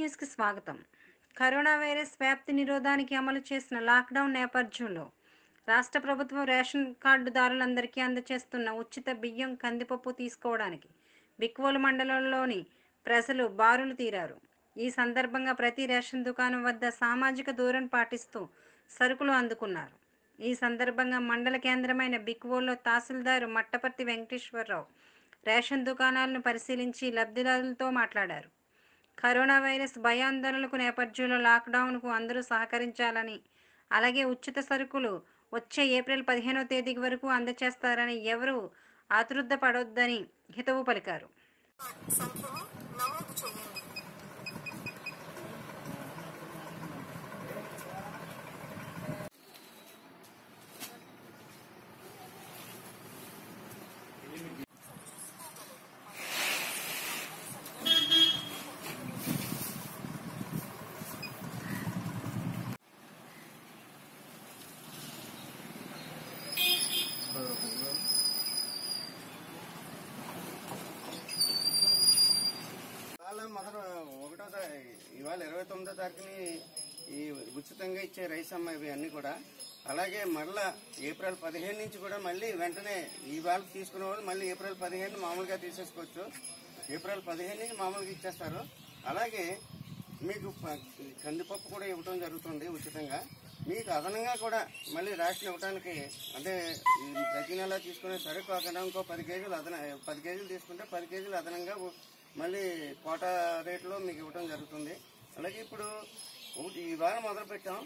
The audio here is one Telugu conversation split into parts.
న్యూస్కి స్వాగతం కరోనా వైరస్ వ్యాప్తి నిరోధానికి అమలు చేసిన లాక్డౌన్ నేపథ్యంలో రాష్ట్ర ప్రభుత్వం రేషన్ కార్డుదారులందరికీ అందజేస్తున్న ఉచిత బియ్యం కందిపప్పు తీసుకోవడానికి బిక్వోలు మండలంలోని ప్రజలు బారులు తీరారు ఈ సందర్భంగా ప్రతి రేషన్ దుకాణం వద్ద సామాజిక దూరం పాటిస్తూ సరుకులు అందుకున్నారు ఈ సందర్భంగా మండల కేంద్రమైన బిక్వోల్లో తహసీల్దారు మట్టపర్తి వెంకటేశ్వరరావు రేషన్ దుకాణాలను పరిశీలించి లబ్ధిదారులతో మాట్లాడారు కరోనా వైరస్ భయాందోళనలకు నేపథ్యంలో లాక్డౌన్కు అందరూ సహకరించాలని అలాగే ఉచిత సరుకులు వచ్చే ఏప్రిల్ పదిహేనో తేదీ వరకు అందచేస్తారని ఎవరూ ఆతృత పడొద్దని హితవు పలికారు సంఖ్యను నమోదు చేయండి ఇవాళ మొదలు ఒకటో తా- ఇవాళ ఇరవై తొమ్మిదో తారీఖుని ఈ ఉచితంగా ఇచ్చే రైస్ అమ్మ ఇవి అన్ని కూడా అలాగే మరలా ఏప్రిల్ పదిహేను నుంచి కూడా మళ్ళీ వెంటనే ఇవాళ తీసుకునే వాళ్ళు మళ్ళీ ఏప్రిల్ పదిహేను మామూలుగా తీసేసుకోవచ్చు ఏప్రిల్ పదిహేను నుంచి మామూలుగా ఇచ్చేస్తారు అలాగే మీకు ప- కందిపప్పు కూడా ఇవ్వడం జరుగుతుంది ఉచితంగా మీకు అదనంగా కూడా మళ్ళీ రేషన్ ఇవ్వడానికి అంటే ఈ ప్రతి నెల తీసుకునే సరే కాకుండా ఇంకో పది కేజీలు అదన పది కేజీలు తీసుకుంటే పది కేజీలు అదనంగా ఉ- మళ్ళీ కోటా రేట్లో మీకు ఇవ్వడం జరుగుతుంది అలాగే ఇప్పుడు ఒకటి ఇవాళ మొదలు పెట్టాం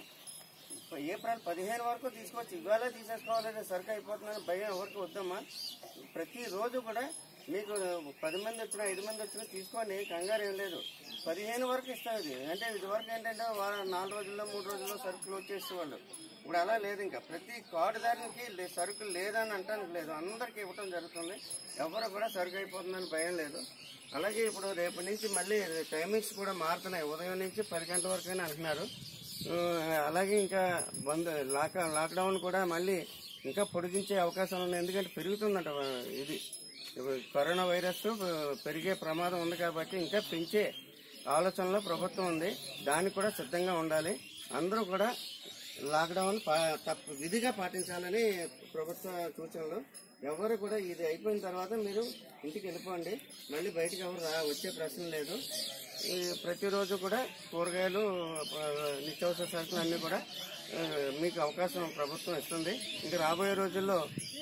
ఏప్రిల్ పదిహేను వరకు తీసుకోవచ్చు ఇవాళ తీసేసుకోవాలంటే సరుకు అయిపోతుందని భయం ఎవరికి వద్దమ్మా ప్రతిరోజు కూడా మీకు పది మంది వచ్చినా ఐదు మంది వచ్చినా తీసుకోండి కంగారు ఏం లేదు పదిహేను వరకు ఇస్తాం ఇది అంటే ఇది వరకు ఏంటంటే వారం నాలుగు రోజుల్లో మూడు రోజుల్లో సరుకులు వచ్చేసేవాళ్ళు ఇప్పుడు అలా లేదు ఇంకా ప్రతి కార్డుదారునికి లే- సరుకు లేదని అంటానికి లేదు అందరికి ఇవ్వటం జరుగుతుంది ఎవరు కూడా సరుకు అయిపోతుందని భయం లేదు అలాగే ఇప్పుడు రేపు నుంచి మళ్ళీ టైమింగ్స్ కూడా మారుతున్నాయి ఉదయం నుంచి పది గంటల వరకు అంటున్నారు ఆ, అలాగే ఇంకా బంద్ లాక్ లాక్డౌన్ కూడా మళ్ళీ ఇంకా పొడిగించే అవకాశాలు ఉన్నాయి ఎందుకంటే పెరుగుతుందట ఆ, ఇది ఇప్పుడు కరోనా వైరస్ ఆ, పెరిగే ప్రమాదం ఉంది కాబట్టి ఇంకా పెంచే ఆలోచనలో ప్రభుత్వం ఉంది దానికి కూడా సిద్ధంగా ఉండాలి అందరూ కూడా లాక్డౌన్ పా- తప్ప విధిగా పాటించాలని ప్రభుత్వ సూచనలు ఎవరు కూడా ఇది అయిపోయిన తర్వాత మీరు ఇంటికి వెళ్ళిపోండి మళ్ళీ బయటికి ఎవరు రా వచ్చే ప్రశ్న లేదు ఈ ప్రతిరోజు కూడా కూరగాయలు ఆ, నిత్యావసర సరుకులు అన్ని కూడా ఆ, మీకు అవకాశం ప్రభుత్వం ఇస్తుంది ఇంకా రాబోయే రోజుల్లో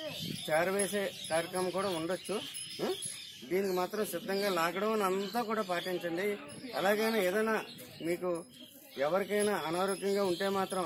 చేరవేసే కార్యక్రమం కూడా ఉండొచ్చు ఆ? దీనికి మాత్రం సిద్ధంగా లాక్డౌన్ అంతా కూడా పాటించండి అలాగైనా ఏదైనా మీకు ఎవరికైనా అనారోగ్యంగా ఉంటే మాత్రం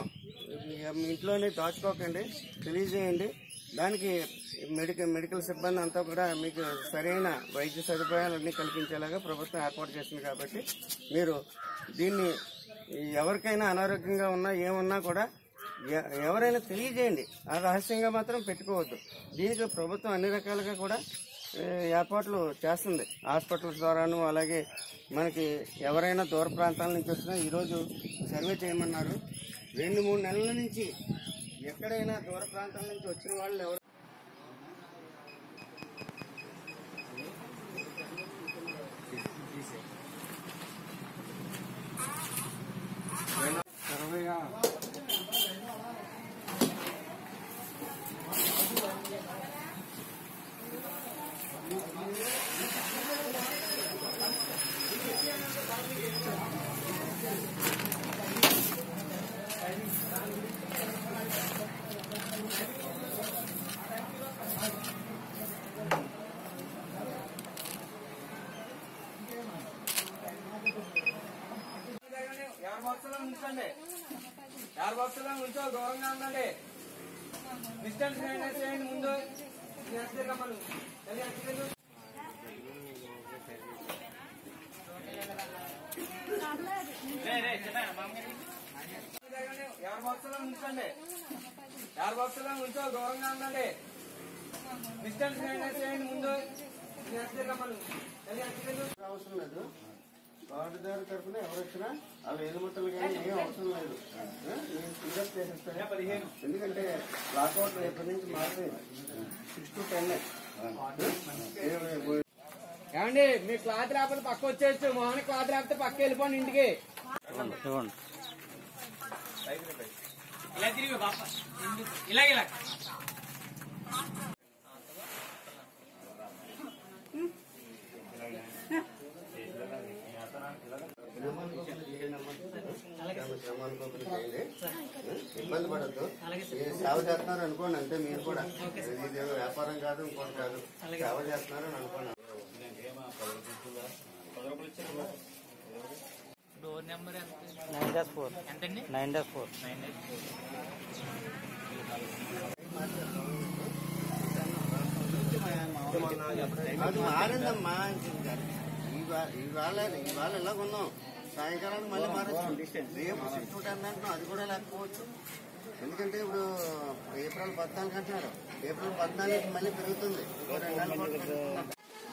మీ ఇంట్లోనే దాచుకోకండి తెలియజేయండి దానికి మెడికల్ మెడికల్ సిబ్బంది అంతా కూడా మీకు సరైన వైద్య సదుపాయాలన్నీ కల్పించేలాగా ప్రభుత్వం ఏర్పాటు చేసింది కాబట్టి మీరు దీన్ని ఎవరికైనా అనారోగ్యంగా ఉన్నా ఏమున్నా కూడా ఎ- ఎవరైనా తెలియజేయండి ఆ రహస్యంగా మాత్రం పెట్టుకోవద్దు దీనికి ప్రభుత్వం అన్ని రకాలుగా కూడా ఏ, ఏర్పాట్లు చేస్తుంది హాస్పిటల్స్ ద్వారాను అలాగే మనకి ఎవరైనా దూర ప్రాంతాల నుంచి వచ్చినా ఈరోజు సర్వే చేయమన్నారు రెండు మూడు నెలల నుంచి ఎక్కడైనా దూర ప్రాంతాల నుంచి వచ్చిన వాళ్ళు ఎవరు ఎవరి బాక్సులో ఉంచండి ఎవరి బాక్సులో ఉంచో దూరంగా ఉండండి డిస్టెన్స్ మెయింటైన్ చేయండి ముందు నెక్స్ట్ రమ్మను వెళ్ళి నెక్స్ట్ వెళ్ళు. రే, రే, చిన్న, మామగారు. ఎవరి బాక్సులో ఉంచండి ఎవరి బాక్సులో ఉంచో దూరంగా ఉండండి డిస్టెన్స్ మెయింటైన్ చేయండి ముందు నెక్స్ట్ రమ్మను వెళ్ళి నెక్స్ట్ వెళ్ళు. అవసరం లేదు కార్డుదారు తరఫున ఎవరు వచ్చినా వాళ్ళ ఎదుముట్టలు కానీ ఏం అవసరం లేదు ఆ? నేను ఫిల్అప్ చేసేస్తాను పదిహేను ఎందుకంటే లాకౌట్ రేపటి నుంచి మారిపోయింది సిక్స్ టు టెన్ ఏమండి మీ క్లాత్ లేకపోతే పక్క వచ్చేయచ్చు మోహన్ క్లాత్ లేకపోతే పక్క వెళ్ళిపోండి ఇంటికి ఇలా తిరిగి పాప ఇలాగ ఇలా శ్రమానుకోకుండా చేయండి ఇబ్బంది పడద్దు సేవ చేస్తున్నారు అనుకోండి అంతే మీరు కూడా ఇది ఏదో వ్యాపారం కాదు ఇంకోటి కాదు సేవ చేస్తున్నారు అని అనుకోండి డోర్ నెంబర్ ఎంత నైన్ డాష్ ఫోర్ ఎంతండి nine dash four nine eight అది మారిందమ్మా ఇవా- ఇవాళ ఇవాళ ఇలా ఉన్నాం సాయంకాలానికి మళ్ళీ మారచ్చు రేపు సిక్స్ టు టెన్ అంటున్నాం అది కూడా లేకపోవచ్చు ఎందుకంటే ఇప్పుడు ఏప్రిల్ పద్నాలుగు అంటున్నారు ఏప్రిల్ పద్నాలుగు మళ్ళీ పెరుగుతుంది ఓ రెండు నెలల పాటు పెరుగుతుంది.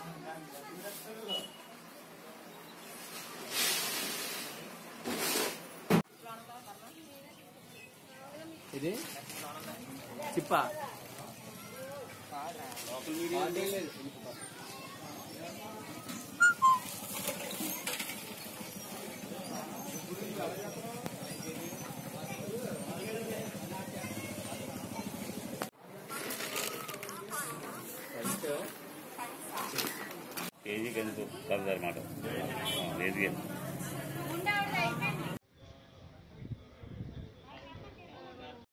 ఇది చిప్పా కేజీకి ఎందుకు కాదు అనమాట లేదు